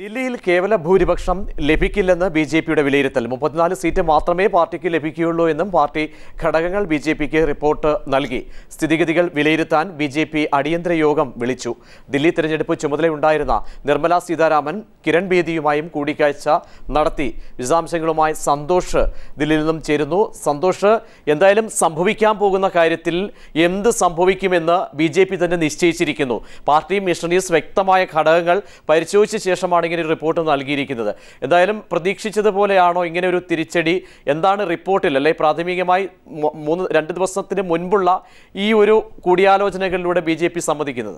ദില്ലിയിൽ കേവല ഭൂരിപക്ഷം ലഭിക്കില്ലെന്ന് ബി ജെ പിയുടെ വിലയിരുത്തൽ മുപ്പത്തിനാല് സീറ്റ് മാത്രമേ പാർട്ടിക്ക് ലഭിക്കുകയുള്ളൂ എന്നും പാർട്ടി ഘടകങ്ങൾ ബി ജെ പിക്ക് റിപ്പോർട്ട് നൽകി സ്ഥിതിഗതികൾ വിലയിരുത്താൻ ബി ജെ പി അടിയന്തര യോഗം വിളിച്ചു ദില്ലി തെരഞ്ഞെടുപ്പ് ചുമതലയുണ്ടായിരുന്ന നിർമ്മല സീതാരാമൻ കിരൺ ബേദിയുമായും കൂടിക്കാഴ്ച നടത്തി വിശദാംശങ്ങളുമായി സന്തോഷ് ദില്ലിയിൽ നിന്നും ചേരുന്നു സന്തോഷ് എന്തായാലും സംഭവിക്കാൻ പോകുന്ന കാര്യത്തിൽ എന്ത് സംഭവിക്കുമെന്ന് ബി ജെ പി തന്നെ നിശ്ചയിച്ചിരിക്കുന്നു പാർട്ടി മിഷണറീസ് വ്യക്തമായ ഘടകങ്ങൾ പരിശോധിച്ച ശേഷമാണ് ഇങ്ങനെ ഒരു റിപ്പോർട്ട് നൽകിയിരിക്കുന്നത് എന്തായാലും പ്രതീക്ഷിച്ചതുപോലെയാണോ ഇങ്ങനെ ഒരു തിരിച്ചടി എന്താണ് റിപ്പോർട്ടിൽ അല്ലെ പ്രാഥമികമായി മൂ- മൂന്ന് രണ്ട് ദിവസത്തിന് മുൻപുള്ള ഈ ഒരു കൂടിയാലോചനകളിലൂടെ ബി ജെ പി സമ്മതിക്കുന്നത്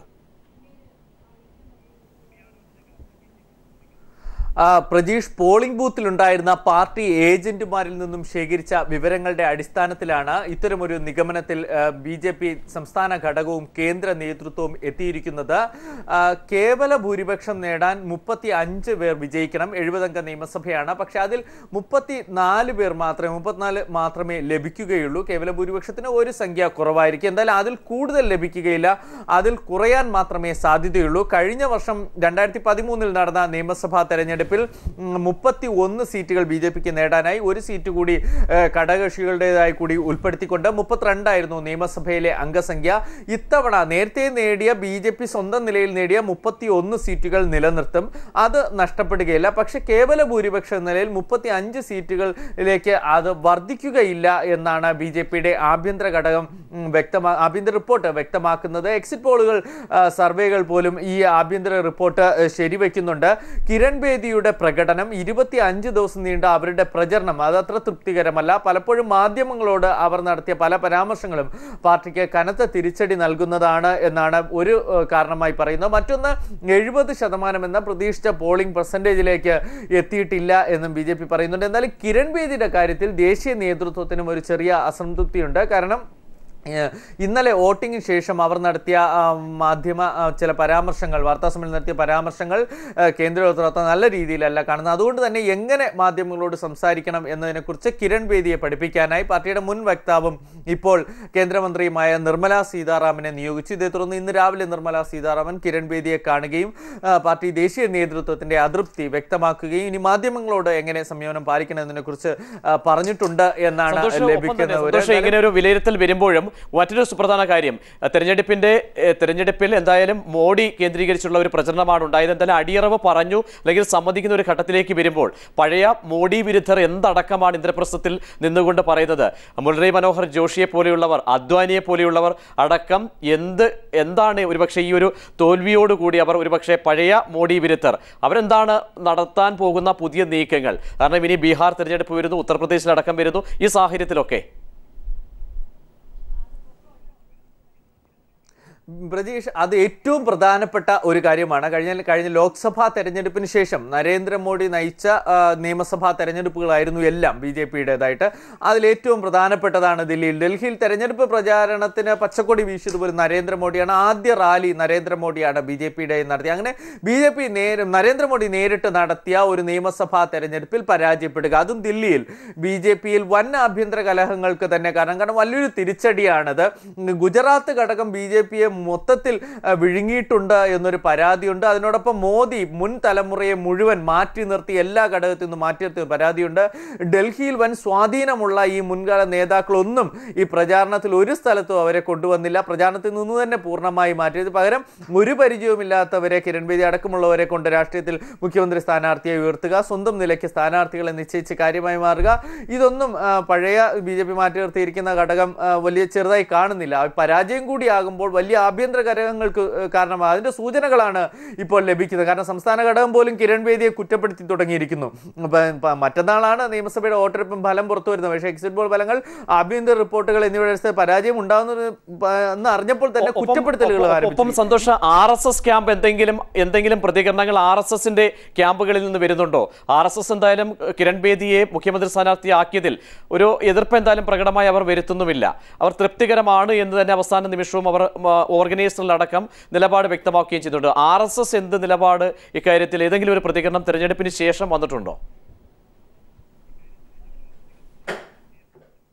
ആ, പ്രജീഷ് പോളിംഗ് ബൂത്തിലുണ്ടായിരുന്ന പാർട്ടി ഏജന്റുമാരിൽ നിന്നും ശേഖരിച്ച വിവരങ്ങളുടെ അടിസ്ഥാനത്തിലാണ് ഇത്തരമൊരു നിഗമനത്തിൽ ബി ജെ പി സംസ്ഥാന ഘടകവും കേന്ദ്ര നേതൃത്വവും എത്തിയിരിക്കുന്നത് ആ, കേവല ഭൂരിപക്ഷം നേടാൻ മുപ്പത്തി അഞ്ച് പേർ വിജയിക്കണം എഴുപതംഗ നിയമസഭയാണ് പക്ഷെ അതിൽ മുപ്പത്തി നാല് പേർ മാത്രമേ മുപ്പത്തിനാല് മാത്രമേ ലഭിക്കുകയുള്ളൂ കേവല ഭൂരിപക്ഷത്തിന് ഒരു സംഖ്യ കുറവായിരിക്കും എന്തായാലും അതിൽ കൂടുതൽ ലഭിക്കുകയില്ല അതിൽ കുറയാൻ മാത്രമേ സാധ്യതയുള്ളൂ കഴിഞ്ഞ വർഷം രണ്ടായിരത്തി പതിമൂന്നിൽ നടന്ന നിയമസഭാ തെരഞ്ഞെടുപ്പിൽ മുപ്പത്തി ഒന്ന് സീറ്റുകൾ ബി ജെ പിക്ക് നേടാനായി ഒരു സീറ്റ് കൂടി ഏഹ്, ഘടകകക്ഷികളുടേതായി കൂടി ഉൾപ്പെടുത്തിക്കൊണ്ട് മുപ്പത്തിരണ്ടായിരുന്നു നിയമസഭയിലെ അംഗസംഖ്യ ഇത്തവണ നേരത്തെ നേടിയ ബി ജെ പി സ്വന്തം നിലയിൽ നേടിയ മുപ്പത്തി ഒന്ന് സീറ്റുകൾ നിലനിർത്തും അത് നഷ്ടപ്പെടുകയില്ല പക്ഷെ കേവല ഭൂരിപക്ഷ നിലയിൽ മുപ്പത്തി അഞ്ച് സീറ്റുകളിലേക്ക് അത് വർദ്ധിക്കുകയില്ല എന്നാണ് ബി ജെ പിയുടെ ആഭ്യന്തര ഘടകം ഉം, വ്യക്തമാ ആഭ്യന്തര റിപ്പോർട്ട് വ്യക്തമാക്കുന്നത് എക്സിറ്റ് പോളുകൾ ആ, സർവേകൾ പോലും ഈ ആഭ്യന്തര റിപ്പോർട്ട് ഏഹ്, ശരിവെക്കുന്നുണ്ട് കിരൺ ബേദിയുടെ പ്രകടനം ഇരുപത്തി അഞ്ച് ദിവസം നീണ്ട അവരുടെ പ്രചരണം അതത്ര തൃപ്തികരമല്ല പലപ്പോഴും മാധ്യമങ്ങളോട് അവർ നടത്തിയ പല പരാമർശങ്ങളും പാർട്ടിക്ക് കനത്ത തിരിച്ചടി നൽകുന്നതാണ് എന്നാണ് ഒരു ഏഹ്, കാരണമായി പറയുന്നത് മറ്റൊന്ന് എഴുപത് ശതമാനം എന്ന പ്രതീക്ഷിച്ച പോളിംഗ് പെർസെൻറ്റേജിലേക്ക് എത്തിയിട്ടില്ല എന്നും ബി ജെ പി പറയുന്നുണ്ട് എന്നാലും കിരൺ ബേദിയുടെ കാര്യത്തിൽ ദേശീയ നേതൃത്വത്തിനും ഒരു ചെറിയ അസംതൃപ്തിയുണ്ട് കാരണം ഏഹ് ഇന്നലെ വോട്ടിങ്ങിന് ശേഷം അവർ നടത്തിയ ആ, മാധ്യമ ആ, ചില പരാമർശങ്ങൾ വാർത്താ സമ്മേളനം നടത്തിയ പരാമർശങ്ങൾ ഏഹ് കേന്ദ്ര നേതൃത്വം നല്ല രീതിയിലല്ല കാണുന്നത് അതുകൊണ്ട് തന്നെ എങ്ങനെ മാധ്യമങ്ങളോട് സംസാരിക്കണം എന്നതിനെക്കുറിച്ച് കിരൺ ബേദിയെ പഠിപ്പിക്കാനായി പാർട്ടിയുടെ മുൻ വക്താവും ഇപ്പോൾ കേന്ദ്രമന്ത്രിയുമായ നിർമ്മല സീതാറാമനെ നിയോഗിച്ചു ഇതേ തുടർന്ന് ഇന്ന് രാവിലെ നിർമ്മല സീതാറാമൻ കിരൺ ബേദിയെ കാണുകയും ആ, പാർട്ടി ദേശീയ നേതൃത്വത്തിന്റെ അതൃപ്തി വ്യക്തമാക്കുകയും ഇനി മാധ്യമങ്ങളോട് എങ്ങനെ സംയമനം പാലിക്കണം എന്നതിനെക്കുറിച്ച് ആ, പറഞ്ഞിട്ടുണ്ട് എന്നാണ് സന്തോഷ് ഒപ്പം തന്നെ ലഭിക്കുന്ന സന്തോഷ് ഒരു ഇങ്ങനെ ഒരു വിലയിരുത്തൽ വരുമ്പോഴും മറ്റൊരു സുപ്രധാന കാര്യം അഹ് തെരഞ്ഞെടുപ്പിന്റെ ഏഹ്, തെരഞ്ഞെടുപ്പിൽ എന്തായാലും മോഡി കേന്ദ്രീകരിച്ചുള്ള ഒരു പ്രചരണമാണ് ഉണ്ടായത് എന്തായാലും അടിയറവ് പറഞ്ഞു അല്ലെങ്കിൽ സമ്മതിക്കുന്ന ഒരു ഘട്ടത്തിലേക്ക് വരുമ്പോൾ പഴയ മോഡി വിരുദ്ധർ എന്തടക്കമാണ് ഇന്ദ്രപ്രസ്ഥത്തിൽ നിന്നുകൊണ്ട് പറയുന്നത് മുരളി മനോഹർ ജോഷിയെ പോലെയുള്ളവർ അദ്വാനിയെ പോലെയുള്ളവർ അടക്കം എന്ത് എന്താണ് ഒരുപക്ഷെ ഈ ഒരു തോൽവിയോടുകൂടി അവർ ഒരുപക്ഷെ പഴയ മോഡി വിരുദ്ധർ അവരെന്താണ് നടത്താൻ പോകുന്ന പുതിയ നീക്കങ്ങൾ കാരണം ഇനി ബീഹാർ തെരഞ്ഞെടുപ്പ് വരുന്നു ഉത്തർപ്രദേശിലടക്കം വരുന്നു ഈ സാഹചര്യത്തിലൊക്കെ പ്രതീഷ് അത് ഏറ്റവും പ്രധാനപ്പെട്ട ഒരു കാര്യമാണ് കഴിഞ്ഞ കഴിഞ്ഞ ലോക്സഭാ തെരഞ്ഞെടുപ്പിന് ശേഷം നരേന്ദ്രമോദി നയിച്ച ആ, നിയമസഭാ തെരഞ്ഞെടുപ്പുകളായിരുന്നു എല്ലാം ബി ജെ പിയുടേതായിട്ട് അതിൽ ഏറ്റവും പ്രധാനപ്പെട്ടതാണ് ദില്ലിയിൽ ഡൽഹിയിൽ തെരഞ്ഞെടുപ്പ് പ്രചാരണത്തിന് പച്ചക്കൊടി വീശിയത് പോലും നരേന്ദ്രമോദിയാണ് ആദ്യ റാലി നരേന്ദ്രമോദിയാണ് ബി ജെ പിയുടെ നടത്തി അങ്ങനെ ബി ജെ പി നേരെ നരേന്ദ്രമോദി നേരിട്ട് നടത്തിയ ഒരു നിയമസഭാ തെരഞ്ഞെടുപ്പിൽ പരാജയപ്പെടുക അതും ദില്ലിയിൽ ബി ജെ പിയിൽ വൻ ആഭ്യന്തര കലഹങ്ങൾക്ക് തന്നെ കാരണം കാരണം വലിയൊരു തിരിച്ചടിയാണത് ഗുജറാത്ത് ഘടകം ബി ജെ പിയെ മൊത്തത്തിൽ ആ, വിഴുങ്ങിയിട്ടുണ്ട് എന്നൊരു പരാതിയുണ്ട് അതിനോടൊപ്പം മോദി മുൻ തലമുറയെ മുഴുവൻ മാറ്റി നിർത്തി എല്ലാ ഘടകത്തിൽ നിന്നും മാറ്റി നിർത്തിയ പരാതിയുണ്ട് ഡൽഹിയിൽ വൻ സ്വാധീനമുള്ള ഈ മുൻകാല നേതാക്കളൊന്നും ഈ പ്രചാരണത്തിൽ ഒരു സ്ഥലത്തും അവരെ കൊണ്ടുവന്നില്ല പ്രചാരണത്തിൽ നിന്ന് തന്നെ പൂർണ്ണമായി മാറ്റിയത് പകരം ഒരു പരിചയവുമില്ലാത്തവരെ കിരൺ ബേദി അടക്കമുള്ളവരെ കൊണ്ട് രാഷ്ട്രീയത്തിൽ മുഖ്യമന്ത്രി സ്ഥാനാർത്ഥിയെ ഉയർത്തുക സ്വന്തം നിലയ്ക്ക് സ്ഥാനാർത്ഥികളെ നിശ്ചയിച്ച് കാര്യമായി മാറുക ഇതൊന്നും ആ, പഴയ ബി ജെ പി മാറ്റി നിർത്തിയിരിക്കുന്ന ഘടകം ആ, വലിയ ചെറുതായി കാണുന്നില്ല ആ പരാജയം കൂടിയാകുമ്പോൾ വലിയ ആഭ്യന്തര കലഹങ്ങൾക്ക് ഏഹ്, കാരണമാണ് അതിന്റെ സൂചനകളാണ് ഇപ്പോൾ ലഭിക്കുന്നത് കാരണം സംസ്ഥാന ഘടകം പോലും കിരൺ ബേദിയെ കുറ്റപ്പെടുത്തി തുടങ്ങിയിരിക്കുന്നു അപ്പൊ, പ- മറ്റന്നാളാണ് നിയമസഭയുടെ വോട്ടെടുപ്പും ഫലം പുറത്തു വരുന്നത് പക്ഷേ എക്സിറ്റ് പോൾ ഫലങ്ങൾ ആഭ്യന്തര റിപ്പോർട്ടുകൾ എന്നിവയുടെ അടിസ്ഥാനത്തിൽ പരാജയം ഉണ്ടാകുന്നത് പ- എന്ന് അറിഞ്ഞപ്പോൾ തന്നെ ഒപ്പം- കുറ്റപ്പെടുത്തലുകൾ ഒപ്പം- ആരംഭിച്ചു ഒപ്പം സന്തോഷ ആർ എസ് എസ് ക്യാമ്പ് എന്തെങ്കിലും എന്തെങ്കിലും പ്രതികരണങ്ങൾ ആർ എസ് എസിന്റെ ക്യാമ്പുകളിൽ നിന്ന് വരുന്നുണ്ടോ ആർ എസ് എസ് എന്തായാലും കിരൺ ബേദിയെ മുഖ്യമന്ത്രി സ്ഥാനാർത്ഥിയാക്കിയതിൽ ഒരു എതിർപ്പ് എന്തായാലും പ്രകടമായി അവർ വരുത്തുന്നുമില്ല അവർ തൃപ്തികരമാണ് എന്ന് തന്നെ അവസാന നിമിഷവും അവർ ഓർഗനൈസറിലടക്കം നിലപാട് വ്യക്തമാക്കുകയും ചെയ്തിട്ടുണ്ട് ആർ എസ് എസ് എന്ത് നിലപാട് ഇക്കാര്യത്തിൽ ഏതെങ്കിലും ഒരു പ്രതികരണം തെരഞ്ഞെടുപ്പിന് ശേഷം വന്നിട്ടുണ്ടോ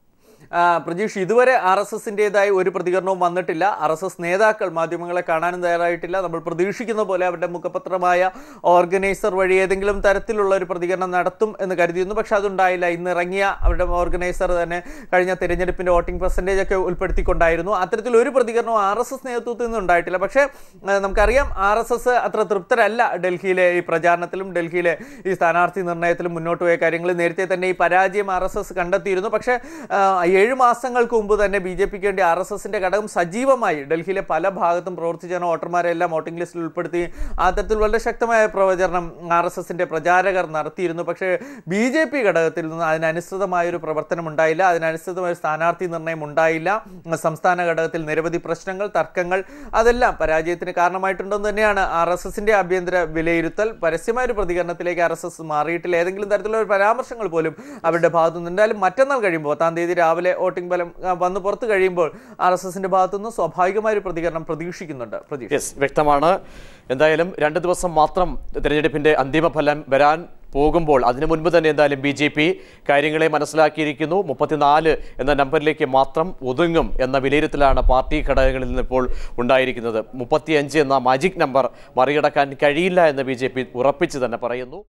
ആ, പ്രജീഷ് ഇതുവരെ ആർ എസ് എസിൻ്റെതായി ഒരു പ്രതികരണവും വന്നിട്ടില്ല ആർ എസ് എസ് നേതാക്കൾ മാധ്യമങ്ങളെ കാണാനും തയ്യാറായിട്ടില്ല നമ്മൾ പ്രതീക്ഷിക്കുന്ന പോലെ അവരുടെ മുഖപത്രമായ ഓർഗനൈസർ വഴി ഏതെങ്കിലും തരത്തിലുള്ള ഒരു പ്രതികരണം നടത്തും എന്ന് കരുതിയിരുന്നു പക്ഷെ അതുണ്ടായില്ല ഇന്ന് ഇറങ്ങിയ അവരുടെ ഓർഗനൈസർ തന്നെ കഴിഞ്ഞ തെരഞ്ഞെടുപ്പിന്റെ വോട്ടിംഗ് പെർസെൻറ്റേജ് ഒക്കെ ഉൾപ്പെടുത്തിക്കൊണ്ടായിരുന്നു അത്തരത്തിൽ ഒരു പ്രതികരണവും ആർ എസ് എസ് നേതൃത്വത്തിൽ നിന്ന് ഉണ്ടായിട്ടില്ല പക്ഷേ ആ, നമുക്കറിയാം ആർ എസ് എസ് അത്ര തൃപ്തരല്ല ഡൽഹിയിലെ ഈ പ്രചാരണത്തിലും ഡൽഹിയിലെ ഈ സ്ഥാനാർത്ഥി നിർണയത്തിലും മുന്നോട്ട് പോയ കാര്യങ്ങൾ നേരത്തെ തന്നെ ഈ പരാജയം ആർ എസ് എസ് കണ്ടെത്തിയിരുന്നു പക്ഷേ ആ, ഏഴ് മാസങ്ങൾക്ക് മുമ്പ് തന്നെ ബി ജെ പിക്ക് വേണ്ടി ആർ എസ് എസിന്റെ ഘടകം സജീവമായി ഡൽഹിയിലെ പല ഭാഗത്തും പ്രവർത്തിച്ച വോട്ടർമാരെല്ലാം വോട്ടിംഗ് ലിസ്റ്റിൽ ഉൾപ്പെടുത്തി അത്തരത്തിൽ വളരെ ശക്തമായ പ്രവചനം ആർ എസ് എസിന്റെ പ്രചാരകർ നടത്തിയിരുന്നു പക്ഷേ ബി ജെ പി ഘടകത്തിൽ നിന്ന് അതിനനുസൃതമായ ഒരു പ്രവർത്തനം ഉണ്ടായില്ല അതിനനുസൃതമായ ഒരു സ്ഥാനാർത്ഥി നിർണയം ഉണ്ടായില്ല സംസ്ഥാന ഘടകത്തിൽ നിരവധി പ്രശ്നങ്ങൾ തർക്കങ്ങൾ അതെല്ലാം പരാജയത്തിന് കാരണമായിട്ടുണ്ടെന്ന് തന്നെയാണ് ആർ എസ് എസിന്റെ ആഭ്യന്തര വിലയിരുത്തൽ പരസ്യമായ ഒരു പ്രതികരണത്തിലേക്ക് ആർ എസ് എസ് മാറിയിട്ടില്ല ഏതെങ്കിലും തരത്തിലുള്ള ഒരു പരാമർശങ്ങൾ പോലും അവരുടെ ഭാഗത്തു നിന്ന് എന്തായാലും മറ്റന്നാൾ കഴിയുമ്പോൾ പത്താം തീയതി രാവിലെ വോട്ടിംഗ് ഫലം ആ, വന്ന് പുറത്ത് കഴിയുമ്പോൾ ആർ എസ് എസിന്റെ ഭാഗത്തു നിന്ന് സ്വാഭാവികമായ ഒരു പ്രതികരണം പ്രതീക്ഷിക്കുന്നുണ്ട് പ്രതീക്ഷ യെസ് വ്യക്തമാണ് എന്തായാലും രണ്ട് ദിവസം മാത്രം തിരഞ്ഞെടുപ്പിന്റെ അന്തിമ ഫലം വരാൻ പോകുമ്പോൾ അതിനു മുൻപ് തന്നെ എന്തായാലും ബി ജെ പി കാര്യങ്ങളെ മനസ്സിലാക്കിയിരിക്കുന്നു മുപ്പത്തിനാല് എന്ന നമ്പറിലേക്ക് മാത്രം ഒതുങ്ങും എന്ന വിലയിരുത്തലാണ് പാർട്ടി ഘടകങ്ങളിൽ നിന്ന് ഇപ്പോൾ ഉണ്ടായിരിക്കുന്നത് മുപ്പത്തിയഞ്ച് എന്ന മാജിക് നമ്പർ മറികടക്കാൻ കഴിയില്ല എന്ന് ബി ഉറപ്പിച്ച് തന്നെ പറയുന്നു